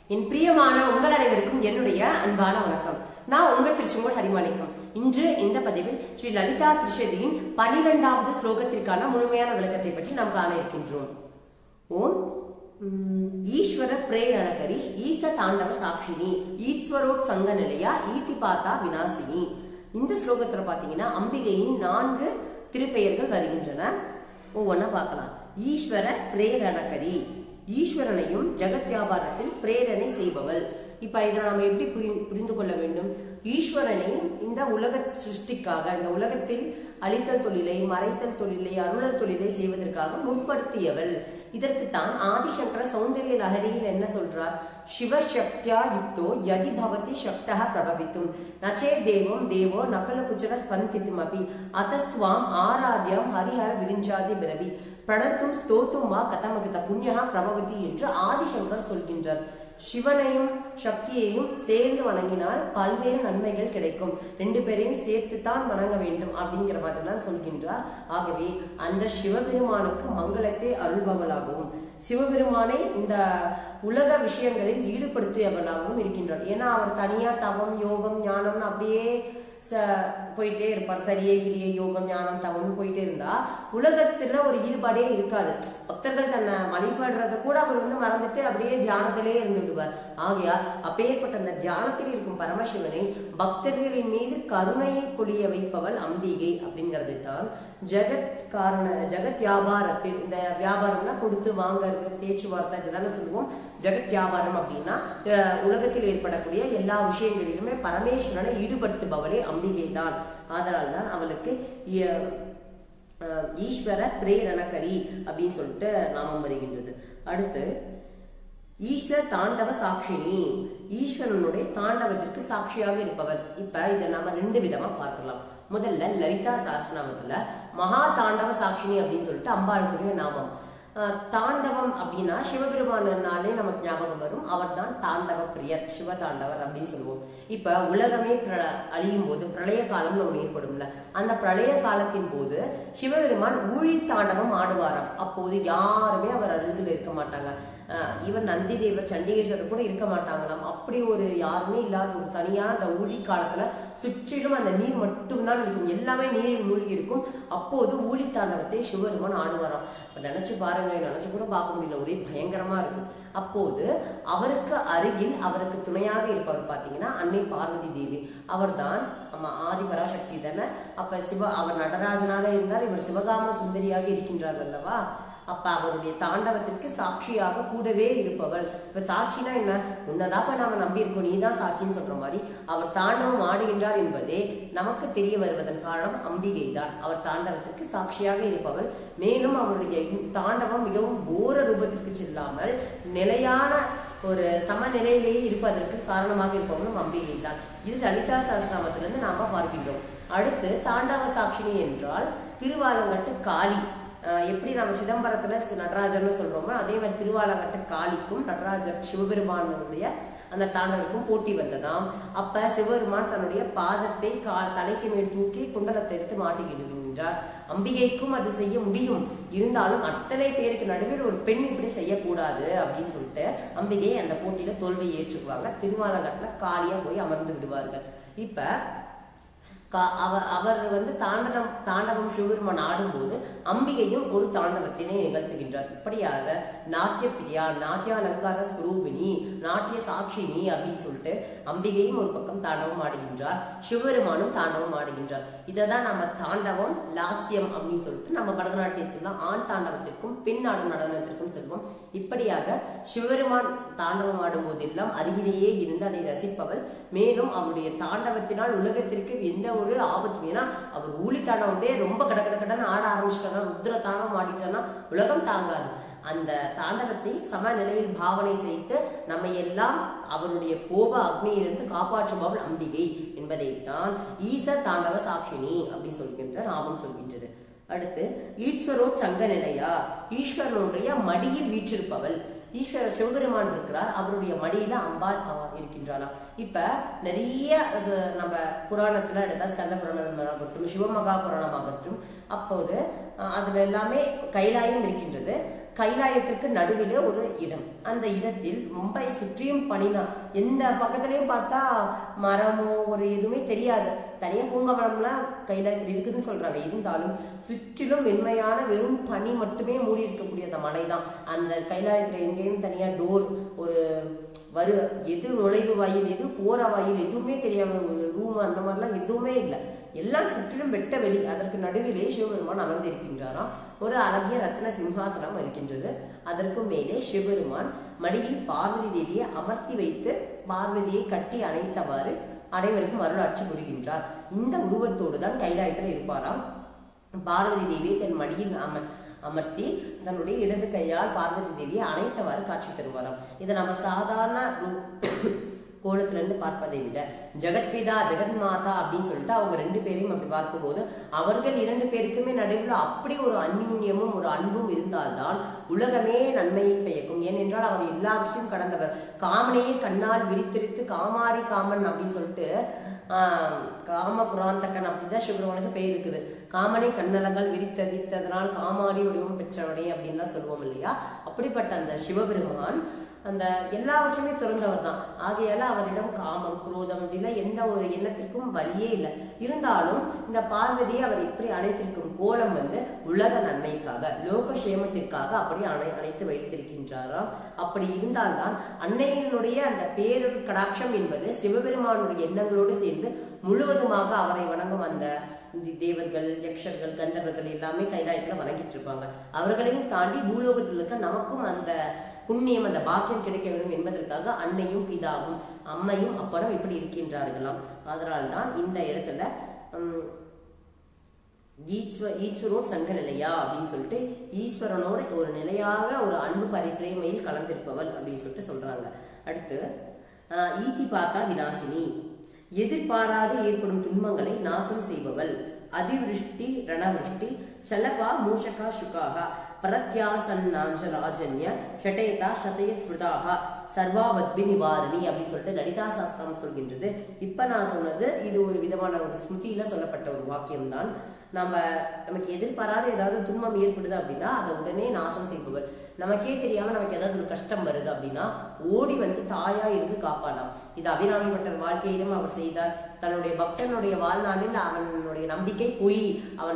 என் பிரியமான உங்கள் அனைவருக்கும் என்னுடைய அன்பான வணக்கம் நான் உங்க திருச்செங்கோல் ஹரிமாணிக்கம் இன்று இந்த பதிவில் ஸ்ரீ லலிதா திருஷதியின் பனிரெண்டாவது ஸ்லோகத்திற்கான முழுமையான விளக்கத்தை பற்றி நாம் காண இருக்கின்றோம் ஓம் ம், ஈஸ்வர பிரேரணகரி ஈச தாண்டவ சாட்சினி ஈஸ்வரோட் சங்க நிலையா ஈதி பாத்தா வினாசினி இந்த ஸ்லோகத்துல பாத்தீங்கன்னா அம்பிகையின் நான்கு திருப்பெயர்கள் வருகின்றன ஒவ்வொன்றா பார்க்கலாம் ஈஸ்வர பிரேரணகரி ஈஸ்வரனையும் ஜெகத் வியாபாரத்தில் பிரேரணை செய்பவள் இப்ப இதை நாம எப்படி புரி- புரிந்து கொள்ள வேண்டும் ஈஸ்வரனை இந்த உலக சிருஷ்டிக்காக இந்த உலகத்தில் அழித்தல் தொழிலை மறைத்தல் தொழிலை அருளல் தொழிலை செய்வதற்காக முற்படுத்தியவள் இதற்குத்தான் ஆதிசங்கர சௌந்தரிய லஹரியில் என்ன சொல்றார் சிவசக்தியா யுக்தோ யதி பவதி சக்தः பிரபவித்தும் நச்சே தேவம் தேவோ நகல குச்சர ஸ்பந்தித்தும் அபி அத்தஸ்துவாம் ஆராத்யம் ஹரிஹர விரிஞ்சாதி பிறவி பிரணத்தும் ஸ்தோத்தும் வா கதமகித புண்ணியா பிரபவதி என்று ஆதிசங்கர் சொல்கின்றார் சிவனையும் சக்தியையும் சேர்ந்து வணங்கினால் பல்வேறு நன்மைகள் கிடைக்கும் ரெண்டு பேரையும் சேர்த்து தான் வணங்க வேண்டும் அப்படிங்கிற மாதிரிலாம் சொல்கின்றார் ஆகவே அந்த சிவபெருமானுக்கு மங்களத்தை அருள்பவளாகவும் சிவபெருமானை இந்த உலக விஷயங்களில் ஈடுபடுத்தியவளாகவும் இருக்கின்றார் ஏன்னா அவர் தனியா தவம் யோகம் ஞானம்னு அப்படியே ச- போயிட்டே இருப்பார் சரியே கிரியை யோகம் ஞானம் தவம்னு போயிட்டே இருந்தா உலகத்துல ஒரு ஈடுபாடே இருக்காது பக்தர்கள் தன்னை வழிபடுறத கூட அவர் வந்து மறந்துட்டு அப்படியே தியானத்திலே இருந்து விடுவார் ஆகையால் அப்பேற்பட்ட அந்த தியானத்தில் இருக்கும் பரமசிவனை பக்தர்களின் மீது கருணையை பொழிய வைப்பவள் அம்பிகை அப்படிங்கிறது தான் ஜெகத் காரண ஜெகத் வியாபாரத்தில் இந்த வியாபாரம்னா கொடுத்து வாங்கறது பேச்சுவார்த்தை இதுதானே சொல்லுவோம் ஜெகத் வியாபாரம் அப்படின்னா அஹ், உலகத்தில் ஏற்படக்கூடிய எல்லா விஷயங்களிலுமே பரமேஸ்வரனை ஈடுபடுத்துபவளே அம்பிகை தான் ஆதலால் தான் அவளுக்கு இ- அஹ், ஈஸ்வர பிரேரணகரி அப்படின்னு சொல்லிட்டு நாமம் வருகின்றது அடுத்து ஈச தாண்டவ சாட்சினி ஈஸ்வரனுடைய தாண்டவத்திற்கு சாட்சியாக இருப்பவர் இப்ப இதை நாம ரெண்டு விதமா பார்க்கலாம் முதல்ல லலிதா சாஸ்திரநாமத்துல மகா தாண்டவ சாட்சினி அப்படின்னு சொல்லிட்டு அம்பாளுக்குரிய நாமம் ஆஹ் தாண்டவம் அப்படின்னா சிவபெருமானாலே நமக்கு ஞாபகம் வரும் அவர் தான் தாண்டவ பிரியர் சிவ தாண்டவர் அப்படின்னு சொல்லுவோம் இப்ப உலகமே பிர- அழியும் போது பிரளய காலம்னு ஒண்ணு ஏற்படும்ல அந்த பிரளய காலத்தின் போது சிவபெருமான் ஊழி தாண்டவம் ஆடுவாராம் அப்போது யாருமே அவர் அருகில் இருக்க மாட்டாங்க ஈவன் நந்தி தேவர் சண்டிகேஸ்வரர் கூட இருக்க மாட்டாங்களாம் அப்படி ஒரு யாருமே இல்லாத ஒரு தனியான அந்த ஊழி காலத்துல சுற்றிலும் அந்த நீர் மட்டும்தான் இருக்கும் எல்லாமே நீரில் மூழ்கி இருக்கும் அப்போது ஊழி தாண்டவத்தை சிவபெருமான் ஆடுவாராம் இப்ப நினைச்சு பாருங்களேன் நினைச்சு கூட பார்க்க முடியல ஒரே பயங்கரமா இருக்கும் அப்போது அவருக்கு அருகில் அவருக்கு துணையாக இருப்பவர் பாத்தீங்கன்னா அன்னை பார்வதி தேவி அவர்தான் ஆமா ஆதி பராசக்தி தானே அப்ப சிவ அவர் நடராஜனாக இருந்தார் இவர் சிவகாம சுந்தரியாக இருக்கின்றார் அல்லவா அப்ப அவருடைய தாண்டவத்திற்கு சாட்சியாக கூடவே இருப்பவள் இப்ப சாட்சினா என்ன உன்னதாப்ப நாம நம்பி இருக்கோம் நீதான் சாட்சின்னு சொல்ற மாதிரி அவர் தாண்டவம் ஆடுகின்றார் என்பதே நமக்கு தெரிய வருவதன் காரணம் அம்பிகை தான் அவர் தாண்டவத்திற்கு சாட்சியாக இருப்பவள் மேலும் அவருடைய தாண்டவம் மிகவும் கோர ரூபத்திற்கு செல்லாமல் நிலையான ஒரு சமநிலையிலேயே இருப்பதற்கு காரணமாக இருப்பவளும் அம்பிகை தான் இது லலிதா சாஸ்திராமத்திலிருந்து நாம பார்க்கின்றோம் அடுத்து தாண்டவ சாட்சினி என்றால் திருவாலங்கட்டு காளி ஆஹ் எப்படி நம்ம சிதம்பரத்துல சி- நடராஜர்னு சொல்றோமோ அதே மாதிரி திருவாலங்கட்டு காளிக்கும் நடராஜர் சிவபெருமானுடைய அந்த தாண்டவருக்கும் போட்டி வந்ததாம் அப்ப சிவபெருமான் தன்னுடைய பாதத்தை கா தலைக்கு மேல் தூக்கி குண்டலத்தை எடுத்து மாட்டிக்கிடுகின்றார் அம்பிகைக்கும் அது செய்ய முடியும் இருந்தாலும் அத்தனை பேருக்கு நடுவில் ஒரு பெண் இப்படி செய்யக்கூடாது அப்படின்னு சொல்லிட்டு அம்பிகை அந்த போட்டியில தோல்வியை ஏற்றுக்குவாங்க திருவாலங்கட்டுல காளியா போய் அமர்ந்து விடுவார்கள் இப்ப கா- அவ- அவர் வந்து தாண்டனம் தாண்டவம் சிவபெருமான் ஆடும்போது அம்பிகையும் ஒரு தாண்டவத்தினை நிகழ்த்துகின்றார் இப்படியாக நாட்டிய பிரியா நாட்டிய அலங்கார ஸ்வரூபிணி நாட்டிய சாட்சினி அப்படின்னு சொல்லிட்டு அம்பிகையும் ஒரு பக்கம் தாண்டவம் ஆடுகின்றார் சிவபெருமானும் தாண்டவம் ஆடுகின்றார் இதை தான் நம்ம தாண்டவம் லாஸ்யம் அப்படின்னு சொல்லிட்டு நம்ம பரதநாட்டியத்துல ஆண் தாண்டவத்திற்கும் பெண் ஆடும் நடனத்திற்கும் சொல்வோம் இப்படியாக சிவபெருமான் தாண்டவம் ஆடும் போதெல்லாம் அருகிலேயே இருந்து அதை ரசிப்பவள் மேலும் அவருடைய தாண்டவத்தினால் உலகத்திற்கு எந்த ஒரு ஆபத்து ஏன்னா அவர் ஊழி தாண்டவத்தே ரொம்ப கட கட கடன்னு ஆட ஆரம்பிச்சிட்டானா ருத்ர தாண்டவம் ஆடிட்டானா உலகம் தாங்காது அந்த தாண்டவத்தை சமநிலையில் பாவனை செய்து நம்மை எல்லாம் அவருடைய கோப அக்னியிலிருந்து காப்பாற்றுபவள் அம்பிகை என்பதை தான் ஈச தாண்டவ சாட்சினி அப்படின்னு சொல்கின்ற நாமம் சொல்கின்றது அடுத்து ஈஸ்வரோட் சங்க நிலையா ஈஸ்வரனுடைய மடியில் வீற்றிருப்பவள் ஈஸ்வர சிவபெருமான் இருக்கிறார் அவருடைய மடியில அம்பாள் அவ- இருக்கின்றாளாம் இப்ப நிறைய ச- நம்ம புராணத்துல எடுத்தா ஸ்கந்த புராணமாகட்டும் சிவமகா புராணமாகட்டும் அப்போது அஹ், அதுல எல்லாமே கைலாயம் இருக்கின்றது கைலாயத்திற்கு நடுவிலே ஒரு இடம் அந்த இடத்தில் ரொம்ப சுற்றியும் பனிதான் எந்த பக்கத்துலயும் பார்த்தா மரமோ ஒரு எதுவுமே தெரியாது தனியா பூங்கவனம்லாம் கைலாயத்தில் இருக்குதுன்னு சொல்றாங்க இருந்தாலும் சுற்றிலும் மென்மையான வெறும் பனி மட்டுமே மூடி இருக்கக்கூடிய அந்த மலை தான் அந்த கைலாயத்துல எங்கேயும் தனியா டோர் ஒரு வரு எது நுழைவு வாயில் எது போற வாயில் எதுவுமே தெரியாம ஒரு ரூம் அந்த மாதிரிலாம் எதுவுமே இல்லை எல்லாம் சுற்றிலும் வெட்ட வெளி அதற்கு நடுவிலே சிவபெருமான் அமர்ந்திருக்கின்றாராம் ஒரு அழகிய ரத்ன சிம்ஹாசனம் இருக்கின்றது அதற்கு மேலே சிவபெருமான் மடியில் பார்வதி தேவியை அமர்த்தி வைத்து பார்வதியை கட்டி அணைத்தவாறு அனைவருக்கும் அருளாட்சி புரிகின்றார் இந்த உருவத்தோடு தான் கைலாயத்தில் இருப்பாராம் பார்வதி தேவியை தன் மடியில் அம அமர்த்தி தன்னுடைய இடது கையால் பார்வதி தேவியை அணைத்தவாறு காட்சி தருவாராம் இதை நம்ம சாதாரண ரூ- கோணத்துல இருந்து பார்ப்பதை விட ஜெகத்பிதா ஜெகன்மாதா அப்படின்னு சொல்லிட்டு அவங்க ரெண்டு பேரையும் அப்படி பார்க்கும்போது அவர்கள் இரண்டு பேருக்குமே நடுவில் அப்படி ஒரு அந்யூன்யமும் ஒரு அன்பும் இருந்தால்தான் உலகமே நன்மையை பயக்கும் ஏனென்றால் அவர் எல்லாவற்றையும் கடந்தவர் காமனையே கண்ணால் விரித்திரித்து காமாரி காமன் அப்படின்னு சொல்லிட்டு ஆஹ், காம புராந்தகன் அப்படிதான் சிவபெருமானுக்கு பெயர் இருக்குது காமனை கண்ணலங்கள் விரித்ததித்ததனால் காமாரி வடிவம் பெற்றவனே அப்படின்லாம் சொல்லுவோம் இல்லையா அப்படிப்பட்ட அந்த சிவபெருமான் அந்த எல்லாவற்றையுமே திறந்தவர் தான் ஆகையால அவரிடம் காமம் குரோதம் அப்படின்னா எந்த ஒரு எண்ணத்திற்கும் வழியே இல்லை இருந்தாலும் இந்த பார்வதியை அவர் இப்படி அழைத்திருக்கும் கோலம் வந்து உலக நன்மைக்காக லோக சேமத்திற்காக அப்படி அணை அணைத்து வைத்திருக்கின்றாராம் அப்படி இருந்தால்தான் அன்னையினுடைய அந்த பேரொரு கடாட்சம் என்பது சிவபெருமானுடைய எண்ணங்களோடு சேர்ந்து முழுவதுமாக அவரை வணங்கும் அந்த தி- தேவர்கள் யக்ஷர்கள் கந்தர்வர்கள் எல்லாமே கைலாயத்துல வணங்கிட்டு இருப்பாங்க அவர்களையும் தாண்டி பூலோகத்தில் இருக்க நமக்கும் அந்த புண்ணியம் அந்த பாக்கியம் கிடைக்க வேண்டும் என்பதற்காக அன்னையும் பிதாவும் அம்மையும் அப்பனும் இப்படி இருக்கின்றார்களாம் அதனால்தான் இந்த இடத்துல உம், ஈஸ்வ ஈஸ்வரோடு சங்க நிலையா அப்படின்னு சொல்லிட்டு ஈஸ்வரனோட ஒரு நிலையாக ஒரு அன்பு பரிப்பிரேமையில் கலந்திருப்பவள் அப்படின்னு சொல்லிட்டு சொல்றாங்க அடுத்து ஆஹ், ஈதி பார்த்தா வினாசினி எதிர்பாராது ஏற்படும் துன்பங்களை நாசம் செய்பவள் அதிவிருஷ்டி ரணவிருஷ்டி சலபா மூஷகா சுகாகா பரத்யாசன்னாஞ்ச ராஜன்ய ஷடேதா சதய ஸ்மிருதாக சர்வாவத்பி நிவாரணி அப்படின்னு சொல்லிட்டு லலிதா சாஸ்திரம் சொல்கின்றது இப்ப நான் சொன்னது இது ஒரு விதமான ஒரு ஸ்மிருதியில சொல்லப்பட்ட ஒரு வாக்கியம் தான் நம்ம நமக்கு எதிர்பாராத ஏதாவது துன்பம் ஏற்படுது அப்படின்னா அதை உடனே நாசம் செய்பவள் நமக்கே தெரியாம நமக்கு ஏதாவது ஒரு கஷ்டம் வருது அப்படின்னா ஓடி வந்து தாயா இருந்து காப்பாளாம் இது அபிராமி பட்டர் வாழ்க்கையிலும் அவர் செய்தார் தன்னுடைய பக்தனுடைய வாழ்நாளில் அவனுடைய நம்பிக்கை பொய் அவன்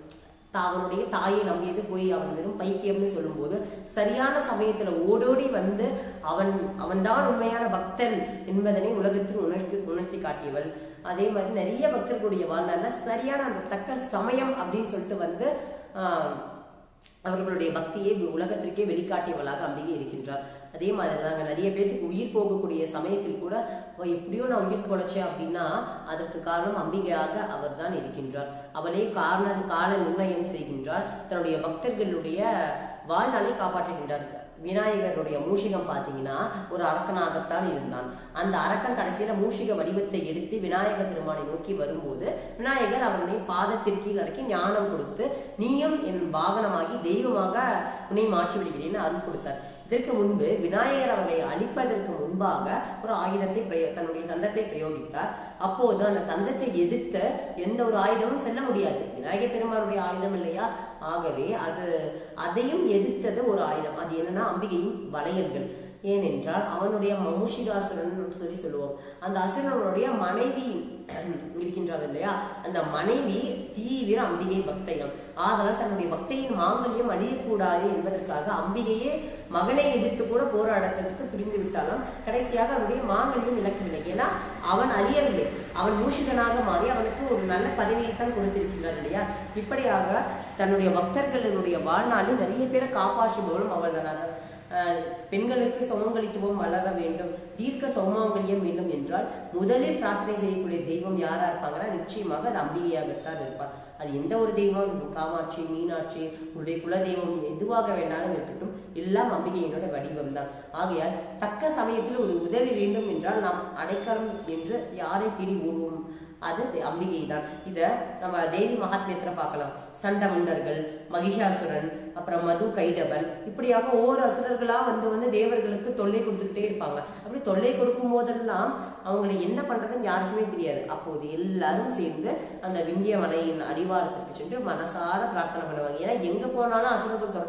தா- அவனுடைய தாயை நம்பியது போய் அவன் வெறும் பைத்தியம்னு சொல்லும்போது சரியான சமயத்துல ஓடோடி வந்து அவன் அவன்தான் உண்மையான பக்தன் என்பதனை உலகத்துக்கு உணர்த்தி உணர்த்தி காட்டியவள் அதே மாதிரி நிறைய பக்தர்களுடைய வாழ்நாள்ல சரியான அந்த தக்க சமயம் அப்படின்னு சொல்லிட்டு வந்து ஆஹ், அவர்களுடைய பக்தியை வி- உலகத்திற்கே வெளிக்காட்டியவளாக அம்பிகை இருக்கின்றார் அதே மாதிரி தாங்க நிறைய பேத்துக்கு உயிர் போகக்கூடிய சமயத்தில் கூட "ஓ, எப்படியோ நான் உயிர் பொழைச்சேன் அப்படின்னா அதற்கு காரணம் அம்பிகையாக அவர் தான் இருக்கின்றார் அவளே காரண கால நிர்ணயம் செய்கின்றார் தன்னுடைய பக்தர்களுடைய வாழ்நாளை காப்பாற்றுகின்றார் விநாயகருடைய மூஷிகம் பார்த்தீங்கன்னா ஒரு அரக்கனாகத்தான் இருந்தான் அந்த அரக்கன் கடைசியில மூஷிக வடிவத்தை எடுத்து விநாயக பெருமானை நோக்கி வரும்போது விநாயகர் அவனை பாதத்திற்கு கீழ் அடக்கி ஞானம் கொடுத்து நீயும் என் வாகனமாகி தெய்வமாக உன்னை மாற்றி விடுகிறேன்னு அருள் கொடுத்தார் இதற்கு முன்பு விநாயகர் அவரை அழிப்பதற்கு முன்பாக ஒரு ஆயுதத்தை பிரயோ- தன்னுடைய தந்தத்தை பிரயோகித்தார் அப்போது அந்த தந்தத்தை எதிர்த்த எந்த ஒரு ஆயுதமும் செல்ல முடியாது விநாயகர் பெருமாளுடைய ஆயுதம் இல்லையா ஆகவே அது அதையும் எதிர்த்தது ஒரு ஆயுதம் அது என்னன்னா அம்பிகையின் வளையல்கள் ஏனென்றால் அவனுடைய மமுஷிகாசுரன் சொல்லி சொல்லுவோம் அந்த அசுரனுடைய மனைவி இருக்கின்றார் இல்லையா அந்த மனைவி தீவிர அம்பிகை பக்தையம் ஆதலால் தன்னுடைய பக்தையின் மாங்கல்யம் அழியக்கூடாது என்பதற்காக அம்பிகையே மகனை எதிர்த்து கூட போராடத்துக்கு துரிந்து விட்டாலும் கடைசியாக அவனுடைய மாங்கல்யம் இழக்கவில்லை ஏன்னா அவன் அழியவில்லை அவன் மூஷிகனாக மாறி அவனுக்கு ஒரு நல்ல பதவியை தான் கொடுத்திருக்கிறார் இல்லையா இப்படியாக தன்னுடைய பக்தர்களுடைய வாழ்நாளில் நிறைய பேரை காப்பாற்றுபவளும் அவள் தான் அஹ் பெண்களுக்கு சமங்கலித்துவம் வளர வேண்டும் தீர்க்க சௌமாங்கல்யம் வேண்டும் என்றால் முதலில் பிரார்த்தனை செய்யக்கூடிய தெய்வம் யாரா இருப்பாங்கன்னா நிச்சயமாக அது அம்பிகையாகத்தான் இருப்பார் அது எந்த ஒரு தெய்வம் காமாட்சி மீனாட்சி உங்களுடைய குலதெய்வம் எதுவாக வேண்டாலும் இருக்கட்டும் எல்லாம் அம்பிகையினோட வடிவம் தான் ஆகையால் தக்க சமயத்தில் ஒரு உதவி வேண்டும் என்றால் நாம் அடைக்கலம் என்று யாரை தேடி ஓடுவோம் அது தி- அம்பிகை தான் இத நம்ம தேவி மகாத்மியத்துல பார்க்கலாம் சண்டமுண்டர்கள் மகிஷாசுரன் அப்புறம் மது கைடபன் இப்படியாக ஒவ்வொரு அசுரர்களா வந்து வந்து தேவர்களுக்கு தொல்லை கொடுத்துக்கிட்டே இருப்பாங்க அப்படி தொல்லை கொடுக்கும் போதெல்லாம் அவங்களை என்ன பண்றதுன்னு யாருக்குமே தெரியாது அப்போது எல்லாரும் சேர்ந்து அந்த விந்திய மலையின் அடிவாரத்திற்கு சென்று மனசார பிரார்த்தனை பண்ணுவாங்க ஏன்னா எங்க போனாலும் அசுரர்கள் துரத்தி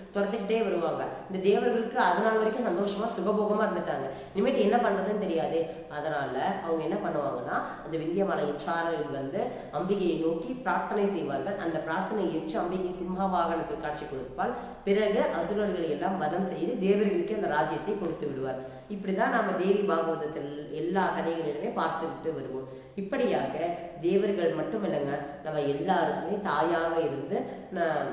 துரத்துக்கிட்டே வருவாங்க இந்த தேவர்களுக்கு அதனால வரைக்கும் சந்தோஷமா சுகபோகமா இருந்துட்டாங்க இனிமேட்டு என்ன பண்றதுன்னு தெரியாது அதனால அவங்க என்ன பண்ணுவாங்கன்னா அந்த விந்தியமலையின் சாரலில் வந்து அம்பிகையை நோக்கி பிரார்த்தனை செய்வார்கள் அந்த பிரார்த்தனையை ஏற்று அம்பிகை சிம்ஹா வாகனத்தில் காட்சி கொடுப்பால் பிறகு அசுரர்களை எல்லாம் வதம் செய்து தேவர்களுக்கு அந்த ராஜ்யத்தை கொடுத்து விடுவார் இப்படிதான் நாம தேவி பாகவதத்தில் எல்லா கதைகளிலுமே பார்த்துவிட்டு வருவோம் இப்படியாக தேவர்கள் மட்டுமில்லைங்க நம்ம எல்லாருக்குமே தாயாக இருந்து ந-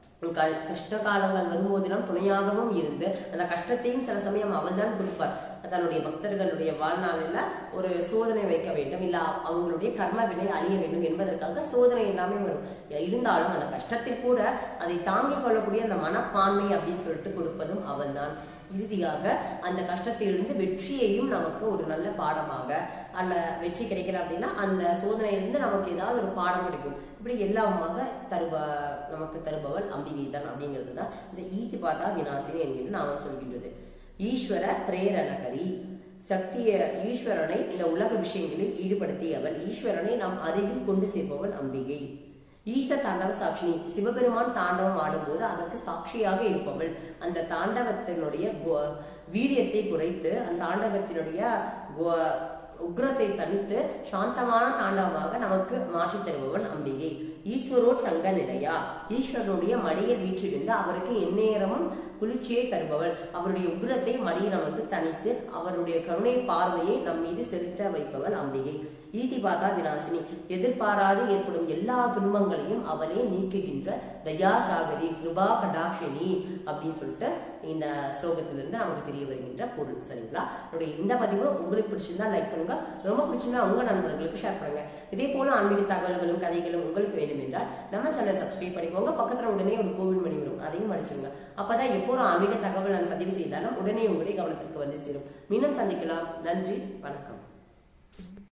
க- கஷ்ட காலங்கள் வரும்போதெல்லாம் துணையாகவும் இருந்து அந்த கஷ்டத்தையும் சில சமயம் அவள் தான் கொடுப்பார் தன்னுடைய பக்தர்களுடைய வாழ்நாளில் ஒரு சோதனை வைக்க வேண்டும் இல்ல அவங்களுடைய கர்ம வினை அழிய வேண்டும் என்பதற்காக சோதனை எல்லாமே வரும் இருந்தாலும் அந்த கஷ்டத்தில் கூட அதை தாங்கிக் கொள்ளக்கூடிய அந்த மனப்பான்மை அப்படின்னு சொல்லிட்டு கொடுப்பதும் அவள்தான் இறுதியாக அந்த கஷ்டத்திலிருந்து வெற்றியையும் நமக்கு ஒரு நல்ல பாடமாக அல்ல வெற்றி கிடைக்கல அப்படின்னா அந்த சோதனையிலிருந்து நமக்கு ஏதாவது ஒரு பாடம் கிடைக்கும் இப்படி எல்லாமாக தருப நமக்கு தருபவள் அம்பிகை தான் அப்படிங்கிறது தான் இந்த ஈதி பார்த்தா வினாசினி என்கின்ற நாமம் சொல்கின்றது ஈஸ்வர பிரேரணகரி சக்திய ஈஸ்வரனை இந்த உலக விஷயங்களில் ஈடுபடுத்தியவள் ஈஸ்வரனை நாம் அருகில் கொண்டு சேர்ப்பவள் அம்பிகை ஈச தாண்டவ சாட்சினி சிவபெருமான் தாண்டவம் ஆடும்போது அதற்கு சாட்சியாக இருப்பவள் அந்த தாண்டவத்தினுடைய கோ- வீரியத்தை குறைத்து அந்த தாண்டவத்தினுடைய கோ- உக்ரத்தை தனித்து சாந்தமான தாண்டவமாக நமக்கு மாற்றி தருபவன் அம்பிகை ஈஸ்வரோட் சங்க நிலையா ஈஸ்வரனுடைய மடியில் வீற்றிருந்து அவருக்கு எந்நேரமும் குளிர்ச்சியை தருபவள் அவருடைய உக்ரத்தை மடியில் அமர்ந்து தனித்து அவருடைய கருணை பார்வையை நம் மீது செலுத்த வைப்பவள் அம்பிகை ஈதி பாதா வினாசினி எதிர்பாராது ஏற்படும் எல்லா துன்பங்களையும் அவளே நீக்குகின்ற தயாசாகரி கிருபா கடாட்சினி அப்படின்னு சொல்லிட்டு இந்த ஸ்லோகத்திலிருந்து நமக்கு தெரிய வருகின்ற பொருள் சரிங்களா என்னுடைய இந்த பதிவு உங்களுக்கு பிடிச்சிருந்தா லைக் பண்ணுங்க ரொம்ப பிடிச்சிருந்தா உங்க நண்பர்களுக்கு ஷேர் பண்ணுங்க இதே போல ஆன்மீக தகவல்களும் கதைகளும் உங்களுக்கு வேண்டும் என்றால் நம்ம சேனல் சப்ஸ்கிரைப் பண்ணிக்கோங்க பக்கத்துல உடனே ஒரு கோவில் மணி வரும் அதையும் அடிச்சுங்க அப்பதான் எப்போ ஒரு ஆன்மீக தகவல் நான் பதிவு செய்தாலும் உடனே உங்களுடைய கவனத்திற்கு வந்து சேரும் மீண்டும் சந்திக்கலாம் நன்றி வணக்கம்